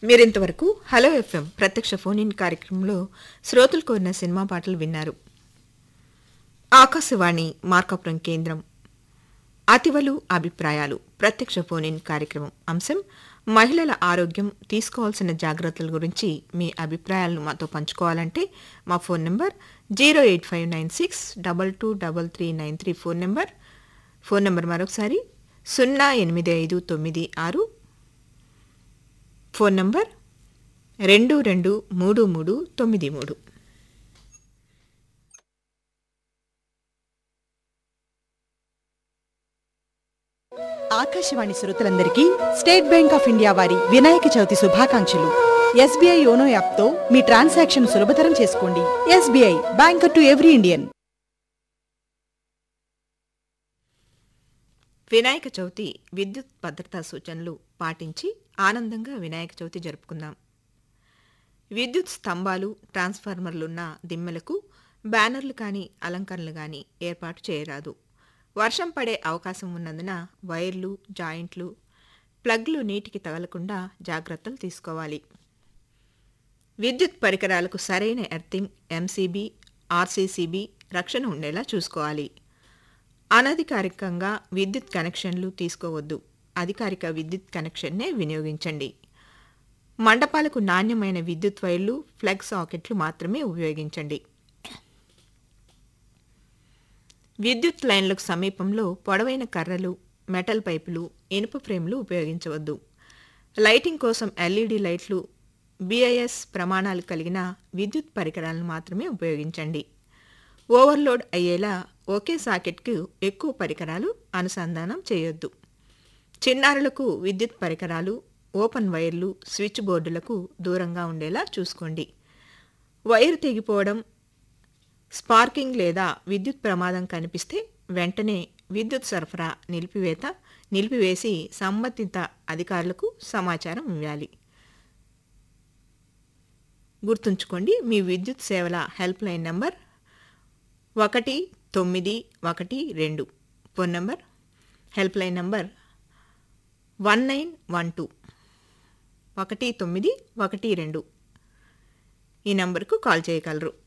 మీరింతవరకు hello FM ప్రత్యక్ష phone in కార్యక్రమంలో శ్రోతలు కోరిన సినిమా పాటలు విన్నారు ఆకాశవాణి మార్కాపురం కేంద్రం అతివలు అభిప్రాయాలు ప్రత్యక్ష ఫోన్ ఇన్ కార్యక్రమం అంశం మహిళల ఆరోగ్యం తీసుకోవాల్సిన జాగ్రత్తల గురించి మీ అభిప్రాయాలను మాతో పంచుకోవాలంటే మా phone number zero eight five nine six double two double three nine three phone number phone number మరొకసారి సున్నా ఎనిమిది ఐదు తొమ్మిది ఆరు ఫోన్ నంబర్ రెండు రెండు మూడు మూడు తొమ్మిది మూడు ఆకాశవాణి శ్రోతలందరికీ స్టేట్ బ్యాంక్ ఆఫ్ ఇండియా వారి వినాయక చవితి శుభాకాంక్షలు ఎస్బీఐ యోనో యాప్తో మీ ట్రాన్సాక్షన్ సులభతరం చేసుకోండి SBI banker to every Indian Vinayaka Chavithi విద్యుత్ భద్రతా సూచనలు పాటించి ఆనందంగా వినాయక చవితి జరుపుకుందాం విద్యుత్ స్తంభాలు ట్రాన్స్ఫార్మర్లున్న దిమ్మెలకు బ్యానర్లు కానీ అలంకరణలు కానీ ఏర్పాటు చేయరాదు వర్షం పడే అవకాశం ఉన్నందున వైర్లు జాయింట్లు ప్లగ్లు నీటికి తగలకుండా జాగ్రత్తలు తీసుకోవాలి విద్యుత్ పరికరాలకు సరైన ఎర్తింగ్ ఎంసీబీ ఆర్సీసీబీ రక్షణ ఉండేలా చూసుకోవాలి అనధికారికంగా విద్యుత్ కనెక్షన్లు తీసుకోవద్దు అధికారిక విద్యుత్ కనెక్షన్నే వినియోగించండి మండపాలకు నాణ్యమైన విద్యుత్ వైర్లు ఫ్లగ్ సాకెట్లు మాత్రమే ఉపయోగించండి విద్యుత్ లైన్లకు సమీపంలో పొడవైన కర్రలు మెటల్ పైపులు ఇనుప ఫ్రేమ్లు ఉపయోగించవద్దు లైటింగ్ కోసం ఎల్ఈడి లైట్లు బిఐఎస్ ప్రమాణాలు కలిగిన విద్యుత్ పరికరాలను మాత్రమే ఉపయోగించండి ఓవర్లోడ్ అయ్యేలా ఒకే సాకెట్కు ఎక్కువ పరికరాలు అనుసంధానం చేయొద్దు చిన్నారులకు విద్యుత్ పరికరాలు ఓపెన్ వైర్లు స్విచ్ బోర్డులకు దూరంగా ఉండేలా చూసుకోండి వైరు తెగిపోవడం స్పార్కింగ్ లేదా విద్యుత్ ప్రమాదం కనిపిస్తే వెంటనే విద్యుత్ సరఫరా నిలిపివేత నిలిపివేసి సంబంధిత అధికారులకు సమాచారం ఇవ్వాలి గుర్తుంచుకోండి మీ విద్యుత్ సేవల హెల్ప్ లైన్ నంబర్ ఒకటి తొమ్మిది ఒకటి రెండు phone number helpline number one nine one two ఒకటి తొమ్మిది ఒకటి రెండు ఈ నంబర్కు కాల్ చేయగలరు